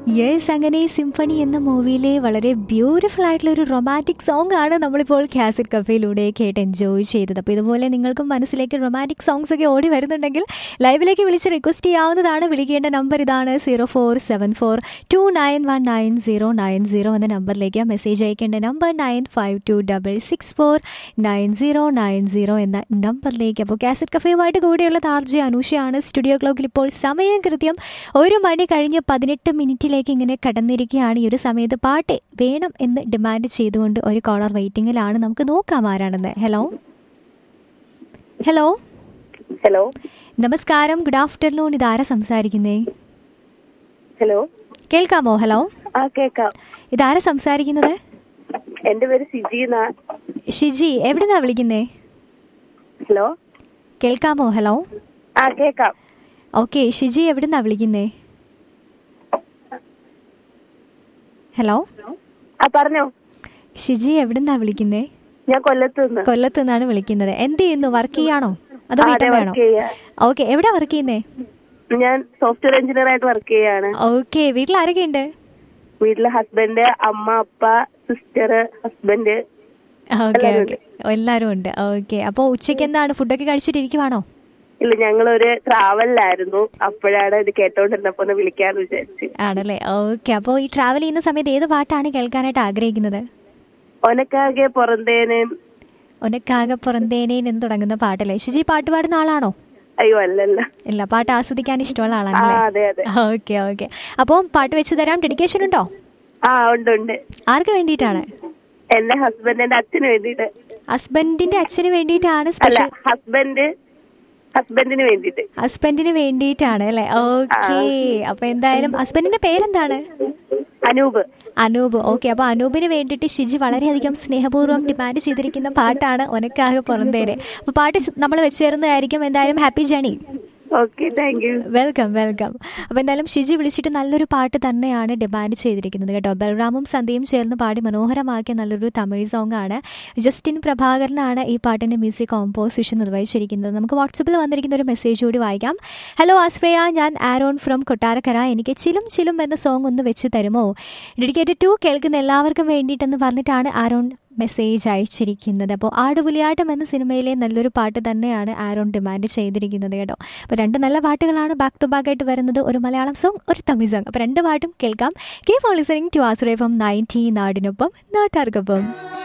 Yes അങ്ങനെ symphony എന്ന മൂവിയിലെ വളരെ ബ്യൂട്ടിഫുൾ ആയിട്ടുള്ള ഒരു റൊമാൻറ്റിക് സോങ് ആണ് നമ്മളിപ്പോൾ കാസറ്റ് കഫേയിലൂടെ കേട്ട് എൻജോയ് ചെയ്തത് അപ്പോൾ ഇതുപോലെ നിങ്ങൾക്കും മനസ്സിലേക്ക് റൊമാൻറ്റിക് സോങ്സ് ഒക്കെ ഓടി വരുന്നുണ്ടെങ്കിൽ ലൈവിലേക്ക് വിളിച്ച് റിക്വസ്റ്റ് ചെയ്യാവുന്നതാണ് വിളിക്കേണ്ട നമ്പർ ഇതാണ് zero four seven four two nine one nine zero nine zero എന്ന നമ്പറിലേക്ക് മെസ്സേജ് അയക്കേണ്ട number nine five two double six four nine zero nine zero എന്ന നമ്പറിലേക്ക് അപ്പോൾ കാസറ്റ് കഫേയുമായിട്ട് കൂടെയുള്ള താർജി അനുഷയാണ് സ്റ്റുഡിയോ ക്ലോക്കിൽ ഇപ്പോൾ സമയം കൃത്യം ഒരു മണി കഴിഞ്ഞ് പതിനെട്ട് മിനിറ്റിലേക്ക് ഇങ്ങനെ കടന്നിരിക്കുകയാണ് ഈ ഒരു സമയത്ത് പാട്ട് വേണം എന്ന് ഡിമാൻഡ് ചെയ്തുകൊണ്ട് ഒരു കോളർ വെയിറ്റിംഗിലാണ് നമുക്ക് നോക്കാം ആരാണെന്ന് ഹലോ ഹലോ ഹലോ നമസ്കാരം ഗുഡ് ആഫ്റ്റർനൂൺ ഇതാരാ സംസാരിക്കുന്നേ ഹലോ കേൾക്കാമോ ഹലോ ആ കേക്കാം ഇതാരാ സംസാരിക്കുന്നത് എന്റെ പേര് സിജി എന്നാ ഷിജി എവിടുന്നാ വിളിക്കുന്നേ ഹലോ കേൾക്കാമോ ഹലോ ആ കേക്കാം ഓക്കെ ഷിജി എവിടുന്നാ വിളിക്കുന്നേ ഹലോ ആ പറഞ്ഞോ ഷിജി എവിടുന്നാ വിളിക്കുന്നേ ഞാൻ കൊല്ലത്ത് നിന്ന് കൊല്ലത്ത് നിന്നാണ് വിളിക്കുന്നത് എന്ത് ചെയ്യുന്നു വർക്ക് ചെയ്യാണോ അതോ ആ, അതെ, വീട്ടിൽ വേണോ work ചെയ്യാ. ഓക്കെ എവിടെയാ വർക്ക് ചെയ്യുന്നേ ഞാൻ സോഫ്റ്റ്വെയർ എഞ്ചിനീയർ ആയിട്ട് വർക്ക് ചെയ്യാണ് ഓക്കെ വീട്ടിൽ ആരൊക്കെ ഉണ്ട് വീട്ടിലെ ഹസ്ബൻഡ് അമ്മ അപ്പ സിസ്റ്റർ ഹസ്ബൻഡ് ഓക്കെ എല്ലാവരും ഓക്കെ എല്ലാവരും ഉണ്ട് ഓക്കെ അപ്പോൾ ഉച്ചയ്ക്ക് എന്താണ് ഫുഡൊക്കെ കഴിച്ചിട്ടിരിക്കുവാണോ ഇല്ല ഞങ്ങളൊരു ട്രാവലിലായിരുന്നു അപ്പോഴാണ് ഇത് കേട്ടോണ്ടിരുന്നപ്പോ ഒന്ന് വിളിക്കാന്ന് വിചാരിച്ചു ആണല്ലേ ഓക്കെ അപ്പോൾ ഈ ട്രാവൽ ചെയ്യുന്ന സമയത്ത് ഏത് പാട്ടാണ് കേൾക്കാനായിട്ട് ആഗ്രഹിക്കുന്നത് ഒനക്കാകെ പുറന്തേന് ഒനക്കാകെ പുറന്തേനേൻ എന്ന് തുടങ്ങുന്ന പാട്ടല്ലേ ഷിജി പാട്ട് പാടുന്ന ആളാണോ അയ്യോ അല്ലല്ല ഇല്ല പാട്ട് ആസ്വദിക്കാൻ ഇഷ്ടമുള്ള ആ ആളാണല്ലേ അതെ അതെ ഓക്കെ ഓക്കെ അപ്പോൾ പാട്ട് വെച്ച് തരാം ഡെഡിക്കേഷൻ ഉണ്ടോ ആ ഉണ്ട് ഉണ്ട് ആർക്ക് വേണ്ടിയിട്ടാണ് എന്റെ ഹസ്ബൻഡിന്റെ അച്ഛന് വേണ്ടിട്ട് ഹസ്ബൻഡിന്റെ അച്ഛന് വേണ്ടിയിട്ടാണ് അല്ല സ്പെഷ്യൽ ഹസ്ബൻഡ് ഹസ്ബൻഡിന് വേണ്ടിട്ട് ഹസ്ബൻഡിന് വേണ്ടിയിട്ടാണ് അല്ലേ ഓക്കെ അപ്പൊ എന്തായാലും ഹസ്ബൻഡിന്റെ പേരെന്താണ് അനൂപ് അനൂപ് ഓക്കെ അപ്പൊ അനൂപിന് വേണ്ടിയിട്ട് ഷിജി വളരെയധികം സ്നേഹപൂർവ്വം ഡിമാൻഡ് ചെയ്തിരിക്കുന്ന പാട്ടാണ് ഒനക്കാകെ പുറന്തേരെ അപ്പൊ പാട്ട് നമ്മൾ വെച്ചേരുന്നതായിരിക്കും എന്തായാലും happy journey okay thank you welcome welcome അപ്പോൾ എന്തായാലും ഷിജി വിളിച്ചിട്ട് നല്ലൊരു പാട്ട് തന്നെയാണ് ഡിമാൻഡ് ചെയ്തിരിക്കുന്നത് കേട്ടോ ബൽറാമും സന്ധ്യയും ചേർന്ന് പാടി മനോഹരമാക്കിയ നല്ലൊരു തമിഴ് സോങ് ആണ് ജസ്റ്റിൻ പ്രഭാകരനാണ് ഈ പാട്ടിന്റെ മ്യൂസിക് കോമ്പോസിഷൻ നിർവഹിച്ചിരിക്കുന്നത് നമുക്ക് വാട്സപ്പിൽ വന്നിരിക്കുന്ന ഒരു മെസ്സേജ് കൂടി വായിക്കാം ഹലോ ആശ്രയ ഞാൻ ആരോൺ ഫ്രം കൊട്ടാരക്കര എനിക്ക് ചിലും ചിലും എന്ന സോങ് ഒന്ന് വെച്ച് തരുമോ ഡെഡിക്കേറ്റഡ് ടു കേൾക്കുന്ന എല്ലാവർക്കും വേണ്ടിയിട്ടെന്ന് പറഞ്ഞിട്ടാണ് ആരോൺ മെസ്സേജ് അയച്ചിരിക്കുന്നത് അപ്പോൾ ആടുപുലിയാട്ടം എന്ന സിനിമയിലെ നല്ലൊരു പാട്ട് തന്നെയാണ് ആരോൺ ഡിമാൻഡ് ചെയ്തിരിക്കുന്നത് കേട്ടോ അപ്പോൾ രണ്ട് നല്ല പാട്ടുകളാണ് ബാക്ക് ടു ബാക്ക് ആയിട്ട് വരുന്നത് ഒരു മലയാളം സോങ് ഒരു തമിഴ് സോങ് അപ്പോൾ രണ്ട് പാട്ടും കേൾക്കാം കീപ് ഓൺ ലിസണിങ് ടു ആസുറേഫം നയൻറ്റി നാടിനൊപ്പം നാട്ടാർക്കൊപ്പം